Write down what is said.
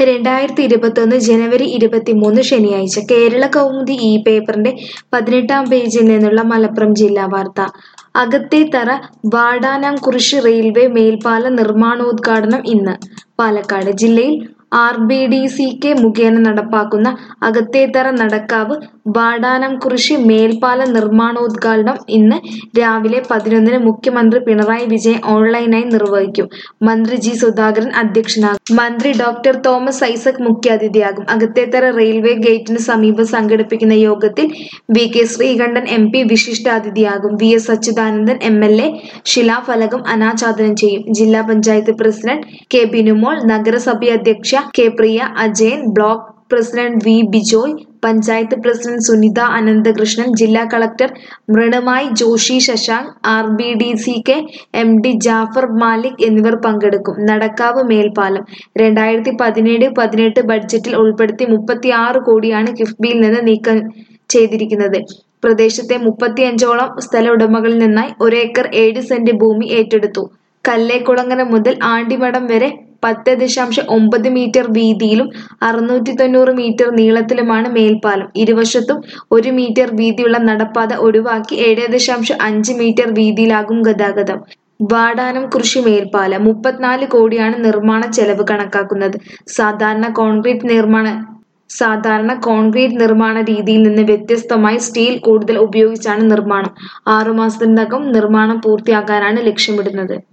രണ്ടായിരത്തി ഇരുപത്തൊന്ന് ജനുവരി ഇരുപത്തിമൂന്ന് ശനിയാഴ്ച കേരള കൗമുദി ഈ പേപ്പറിന്റെ പതിനെട്ടാം പേജിൽ നിന്നുള്ള മലപ്പുറം ജില്ലാ വാർത്ത അകത്തേത്തറ വാടാനാംകുറിശി റെയിൽവേ മേൽപ്പാല നിർമ്മാണോദ്ഘാടനം ഇന്ന് പാലക്കാട് ജില്ലയിൽ R B D C K മുഖേന നടപ്പാക്കുന്ന അകത്തേത്തറ നടക്കാവ് വാടാനംകുറിശി മേൽപ്പാല നിർമ്മാണോദ്ഘാടനം ഇന്ന് രാവിലെ പതിനൊന്നിന് മുഖ്യമന്ത്രി പിണറായി വിജയൻ ഓൺലൈനായി നിർവഹിക്കും മന്ത്രി ജി സുധാകരൻ അധ്യക്ഷനാകും മന്ത്രി ഡോക്ടർ തോമസ് ഐസക് മുഖ്യാതിഥിയാകും അകത്തേത്തറ റെയിൽവേ ഗേറ്റിന് സമീപം സംഘടിപ്പിക്കുന്ന യോഗത്തിൽ V K Sreekandan M P വിശിഷ്ടാതിഥിയാകും V S Achuthanandan M L A ശിലാഫലകം അനാച്ഛാദനം ചെയ്യും ജില്ലാ പഞ്ചായത്ത് പ്രസിഡന്റ് കെ ബിനുമോൾ നഗരസഭ അധ്യക്ഷ K Priya Ajayan block president V Bijoy panchayat president Sunitha Ananthakrishnan ജില്ലാ collector Mrunmayi Joshi Shashank R B D C K M D Jafar Malik എന്നിവർ പങ്കെടുക്കും നടക്കാവ് മേൽപ്പാലം രണ്ടായിരത്തി പതിനേഴ് പതിനെട്ട് ബഡ്ജറ്റിൽ ഉൾപ്പെടുത്തി മുപ്പത്തി ആറ് കോടിയാണ് കിഫ്ബിയിൽ നിന്ന് നീക്കം ചെയ്തിരിക്കുന്നത് പ്രദേശത്തെ മുപ്പത്തിയഞ്ചോളം സ്ഥല ഉടമകളിൽ നിന്നായി ഒരേക്കർ ഏഴ് സെന്റ് ഭൂമി ഏറ്റെടുത്തു കല്ലേക്കുളങ്ങര മുതൽ ആണ്ടിമഠം വരെ പത്ത് ദശാംശം ഒമ്പത് മീറ്റർ വീതിയിലും അറുന്നൂറ്റി തൊണ്ണൂറ് മീറ്റർ നീളത്തിലുമാണ് മേൽപ്പാലം ഇരുവശത്തും ഒരു മീറ്റർ വീതിയുള്ള നടപ്പാത ഒഴിവാക്കി ഏഴ് ദശാംശം അഞ്ച് മീറ്റർ വീതിയിലാകും ഗതാഗതം വാടാനം കൃഷി മേൽപ്പാലം മുപ്പത്തിനാല് കോടിയാണ് നിർമ്മാണ ചെലവ് കണക്കാക്കുന്നത് സാധാരണ കോൺക്രീറ്റ് നിർമ്മാണ സാധാരണ കോൺക്രീറ്റ് നിർമ്മാണ രീതിയിൽ നിന്ന് വ്യത്യസ്തമായി സ്റ്റീൽ കൂടുതൽ ഉപയോഗിച്ചാണ് നിർമ്മാണം ആറുമാസത്തിനകം നിർമ്മാണം പൂർത്തിയാക്കാനാണ് ലക്ഷ്യമിടുന്നത്